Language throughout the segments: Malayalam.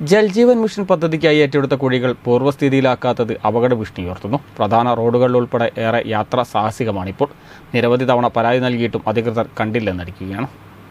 ജൽജീവൻ മിഷൻ പദ്ധതിക്കായി ഏറ്റെടുത്ത കുഴികൾ പൂർവ്വസ്ഥിതിയിലാക്കാത്തത് അപകട ഭീഷണി ഉയർത്തുന്നു പ്രധാന റോഡുകളിൽ ഉൾപ്പെടെ ഏറെ യാത്ര സാഹസികമാണിപ്പോൾ നിരവധി തവണ പരാതി നൽകിയിട്ടും അധികൃതർ കണ്ടില്ലെന്നടിക്കുകയാണ്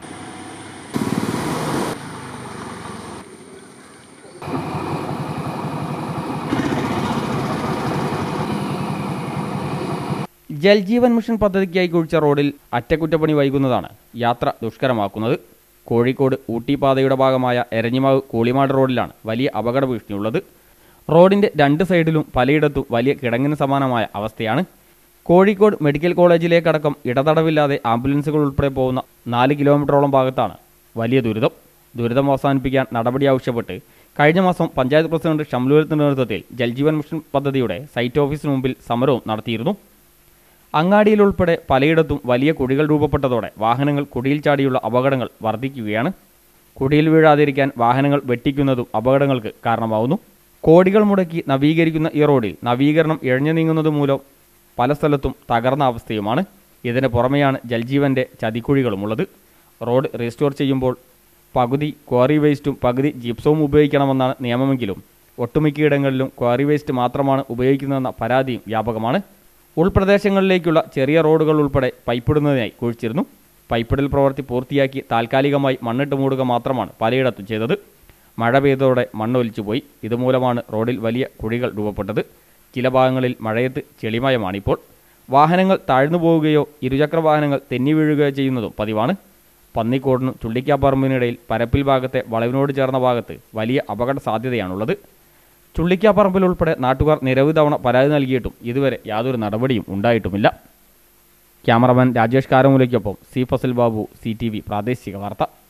ജൽജീവൻ മിഷൻ പദ്ധതിക്കായി കുഴിച്ച റോഡിൽ അറ്റകുറ്റപ്പണി വൈകുന്നതാണ് യാത്ര ദുഷ്കരമാക്കുന്നത് കോഴിക്കോട് ഊട്ടി പാതയുടെ ഭാഗമായ എരഞ്ഞിമാവ് കൂളിമാട് റോഡിലാണ് വലിയ അപകട ഭീഷണിയുള്ളത് റോഡിന്റെ രണ്ട് സൈഡിലും പലയിടത്തും വലിയ കിടങ്ങിന് സമാനമായ അവസ്ഥയാണ് കോഴിക്കോട് മെഡിക്കൽ കോളേജിലേക്കടക്കം ഇടതടവില്ലാതെ ആംബുലൻസുകൾ ഉൾപ്പെടെ പോകുന്ന നാല് കിലോമീറ്ററോളം ഭാഗത്താണ് വലിയ ദുരിതം ദുരിതം അവസാനിപ്പിക്കാൻ നടപടി ആവശ്യപ്പെട്ട് കഴിഞ്ഞ മാസം പഞ്ചായത്ത് പ്രസിഡന്റ് ഷംലൂരത്തിന്റെ നേതൃത്വത്തിൽ ജൽജീവൻ മിഷൻ പദ്ധതിയുടെ സൈറ്റ് ഓഫീസിന് മുമ്പിൽ സമരവും നടത്തിയിരുന്നു അങ്ങാടിയിൽ ഉൾപ്പെടെ പലയിടത്തും വലിയ കുഴികൾ രൂപപ്പെട്ടതോടെ വാഹനങ്ങൾ കുടിയിൽ ചാടിയുള്ള അപകടങ്ങൾ വർദ്ധിക്കുകയാണ് കുടിയിൽ വീഴാതിരിക്കാൻ വാഹനങ്ങൾ വെട്ടിക്കുന്നതും അപകടങ്ങൾക്ക് കാരണമാവുന്നു കോടികൾ മുടക്കി നവീകരിക്കുന്ന ഈ റോഡിൽ നവീകരണം ഇഴഞ്ഞു നീങ്ങുന്നത് മൂലം പല സ്ഥലത്തും തകർന്ന അവസ്ഥയുമാണ് ഇതിന് പുറമെയാണ് ജൽജീവന്റെ ചതിക്കുഴികളുമുള്ളത് റോഡ് റീസ്റ്റോർ ചെയ്യുമ്പോൾ പകുതി ക്വാറി വേസ്റ്റും പകുതി ജിപ്സവും ഉപയോഗിക്കണമെന്നാണ് നിയമമെങ്കിലും ഒട്ടുമിക്കയിടങ്ങളിലും ക്വാറി വേസ്റ്റ് മാത്രമാണ് ഉപയോഗിക്കുന്നതെന്ന പരാതിയും വ്യാപകമാണ് ഉൾപ്രദേശങ്ങളിലേക്കുള്ള ചെറിയ റോഡുകൾ ഉൾപ്പെടെ പൈപ്പിടുന്നതിനായി കുഴിച്ചിരുന്നു പൈപ്പിടൽ പ്രവൃത്തി പൂർത്തിയാക്കി താൽക്കാലികമായി മണ്ണിട്ട് മൂടുക മാത്രമാണ് പലയിടത്തും ചെയ്തത് മഴ പെയ്തതോടെ മണ്ണൊലിച്ചുപോയി ഇതുമൂലമാണ് റോഡിൽ വലിയ കുഴികൾ രൂപപ്പെട്ടത് ചില ഭാഗങ്ങളിൽ മഴയത്ത് ചെളിമയമാണിപ്പോൾ വാഹനങ്ങൾ താഴ്ന്നു പോവുകയോ ഇരുചക്ര വാഹനങ്ങൾ തെന്നി വീഴുകയോ ചെയ്യുന്നതും പതിവാണ് പന്നിക്കോടിനും ചുള്ളിക്കാപ്പറമ്പിനിടയിൽ പരപ്പിൽ ഭാഗത്തെ വളവിനോട് ചേർന്ന ഭാഗത്ത് വലിയ അപകട സാധ്യതയാണുള്ളത് ചുള്ളിക്കാപ്പറമ്പിൽ ഉൾപ്പെടെ നാട്ടുകാർ നിരവധി തവണ പരാതി നൽകിയിട്ടും ഇതുവരെ യാതൊരു നടപടിയും ഉണ്ടായിട്ടുമില്ല ക്യാമറമാൻ രാജേഷ് കാരമൂലയ്ക്കൊപ്പം C Fasal Babu C T V പ്രാദേശിക വാർത്ത